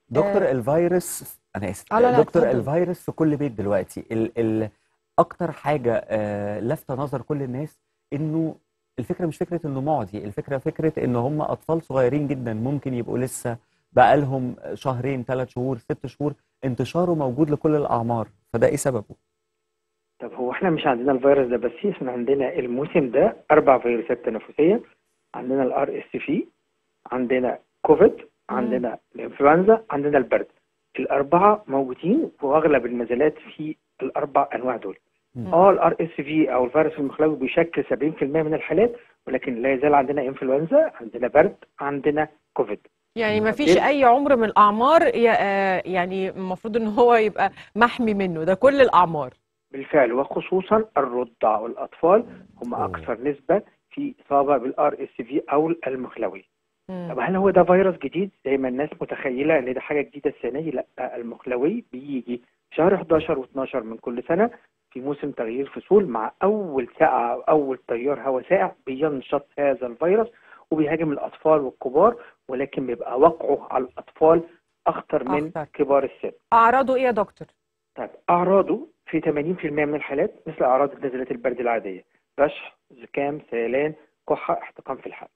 دكتور آه. الفيروس انا اسف آه، لا، لا، دكتور اتفضل. الفيروس في كل بيت دلوقتي ال ال اكتر حاجه آه، لافته نظر كل الناس انه الفكره مش فكره انه معدي الفكره فكره ان هم اطفال صغيرين جدا ممكن يبقوا لسه بقالهم شهرين ثلاث شهور ست شهور انتشاره موجود لكل الاعمار فده ايه سببه طب هو احنا مش عندنا الفيروس ده بس احنا عندنا الموسم ده اربع فيروسات تنفسيه عندنا الار اس في عندنا كوفيد عندنا الانفلونزا عندنا البرد الاربعه موجودين واغلب النزلات في الاربع انواع دول مم. اه الار اس في او الفيروس المخلوي بيشكل 70% من الحالات ولكن لا يزال عندنا انفلونزا عندنا برد عندنا كوفيد يعني ما فيش اي عمر من الاعمار ي- آه، يعني المفروض ان هو يبقى محمي منه ده كل الاعمار بالفعل وخصوصا الرضع والاطفال هم أوه. اكثر نسبه في اصابه بالار اس في او المخلوي مم. طب هل هو ده فيروس جديد زي ما الناس متخيله ان ده حاجه جديده السنه دي لا المخلوي بيجي شهر 11 و12 من كل سنه في موسم تغيير فصول مع اول ساعه او اول تيار هواء ساقع بينشط هذا الفيروس وبيهاجم الاطفال والكبار ولكن بيبقى وقعه على الاطفال اخطر من أخطر. كبار السن اعراضه ايه يا دكتور طيب أعراضه في 80% من الحالات مثل أعراض نزلات البرد العادية رشح زكام سيلان كحة احتقان في الحلق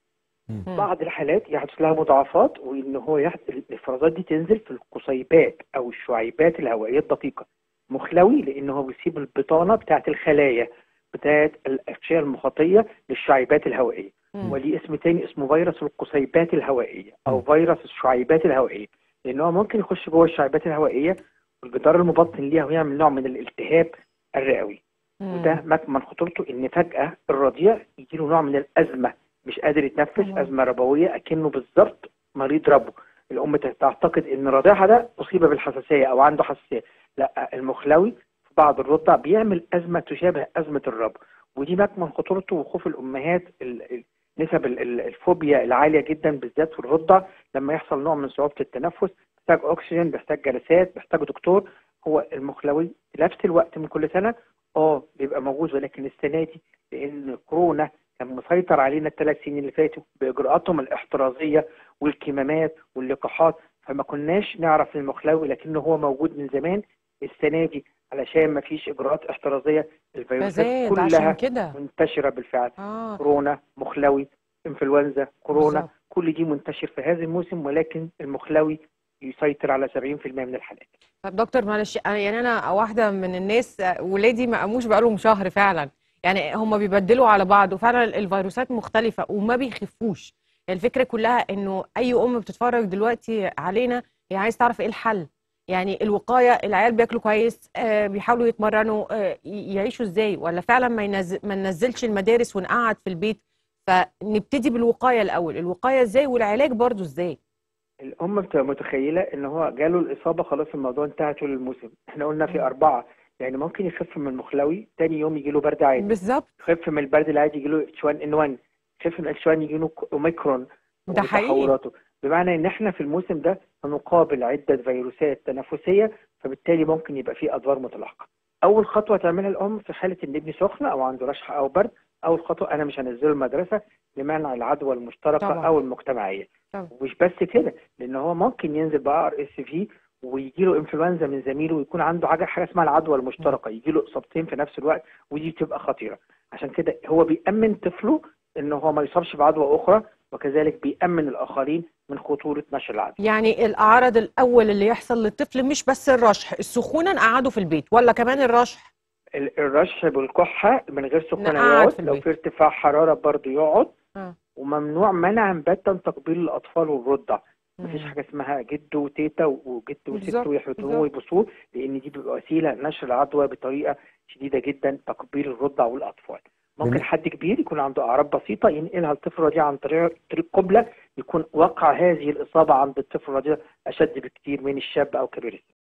مم. بعض الحالات يحدث لها مضاعفات وإن هو يحدث الإفرازات دي تنزل في القصيبات أو الشعيبات الهوائية الدقيقة مخلوي لأن هو بيسيب البطانة بتاعة الخلايا بتاعة الأغشية المخاطية للشعيبات الهوائية مم. وليه اسم تاني اسمه فيروس القصيبات الهوائية أو فيروس الشعيبات الهوائية لأن هو ممكن يخش جوه الشعيبات الهوائية والجدار المبطن ليها ويعمل نوع من الالتهاب الرئوي مم. وده مكمن خطورته ان فجاه الرضيع يجيله نوع من الازمه مش قادر يتنفس طبعا. ازمه ربويه اكنه بالظبط مريض ربو الام تعتقد ان رضيعها ده اصيب بالحساسيه او عنده حساسيه لا المخلوي في بعض الرضع بيعمل ازمه تشابه ازمه الربو ودي مكمن خطورته وخوف الامهات ال- ال- نسب ال- ال- الفوبيا العاليه جدا بالذات في الرضع لما يحصل نوع من صعوبه التنفس محتاج اكسجين محتاج جلسات محتاج دكتور هو المخلوي في نفس الوقت من كل سنه اه بيبقى موجود ولكن السنه دي لان كورونا كان مسيطر علينا الثلاث سنين اللي فاتوا باجراءاتهم الاحترازيه والكمامات واللقاحات فما كناش نعرف المخلوي لكنه هو موجود من زمان السنه دي علشان ما فيش اجراءات احترازيه الفيروسات فزاد عشان كلها كده منتشره بالفعل اه كورونا مخلوي انفلونزا كورونا بالظبط. كل دي منتشر في هذا الموسم ولكن المخلوي يسيطر على 70% من الحالات طب دكتور معلش أنا- يعني انا واحده من الناس آه، ولادي ما قاموش بقالهم شهر فعلا يعني هم بيبدلوا على بعض وفعلا الفيروسات مختلفه وما بيخفوش يعني الفكره كلها انه اي ام بتتفرج دلوقتي علينا هي عايز تعرف ايه الحل يعني الوقايه العيال بياكلوا كويس آه بيحاولوا يتمرنوا آه ي- يعيشوا ازاي ولا فعلا ما ينزل ما ننزلش المدارس ونقعد في البيت فنبتدي بالوقايه الاول الوقايه ازاي والعلاج برضو ازاي الأم بتبقى متخيلة إن هو جاله الإصابة خلاص الموضوع انتهى طول الموسم، إحنا قلنا في أربعة يعني ممكن يخف من المخلوي، تاني يوم يجيله برد عادي، بالظبط يخف من البرد العادي يجيله اتش 1 ان 1 يخف من اتش 1 يجيله ك- اوميكرون ده حقيقي وتحوراته بمعنى إن إحنا في الموسم ده هنقابل عدة فيروسات تنفسية فبالتالي ممكن يبقى فيه أدوار متلاحقة. أول خطوة تعملها الأم في حالة إن ابني سخن أو عنده رشح أو برد، أول خطوة أنا مش هنزله المدرسة لمنع العدوى المشتركة طبعا. أو المجتمعية. طبعا. ومش بس كده لان هو ممكن ينزل بقى ار اس في ويجي له انفلونزا من زميله ويكون عنده حاجه حاجه اسمها العدوى المشتركه يجي له اصابتين في نفس الوقت ودي بتبقى خطيره عشان كده هو بيامن طفله ان هو ما يصابش بعدوى اخرى وكذلك بيامن الاخرين من خطوره نشر العدوى يعني الأعراض الأول اللي يحصل للطفل مش بس الرشح السخونة نقعده في البيت ولا كمان الرشح ال- الرش بالكحه من غير سخونه نقعد يقعد في لو البيت. في ارتفاع حراره برضه يقعد آه. وممنوع منعا باتا تقبيل الاطفال والرضع مفيش مم. حاجه اسمها جد وتيتا وجد وست بالظبط، ويحضنوه بالظبط. ويبصوه لان دي بتبقى وسيله نشر العدوى بطريقه شديده جدا تقبيل الرضع والاطفال ممكن بن- حد كبير يكون عنده اعراض بسيطه ينقلها للطفل الرضيع عن طريق طريق قبله يكون وقع هذه الاصابه عند الطفل الرضيع اشد بكتير من الشاب او كبير السن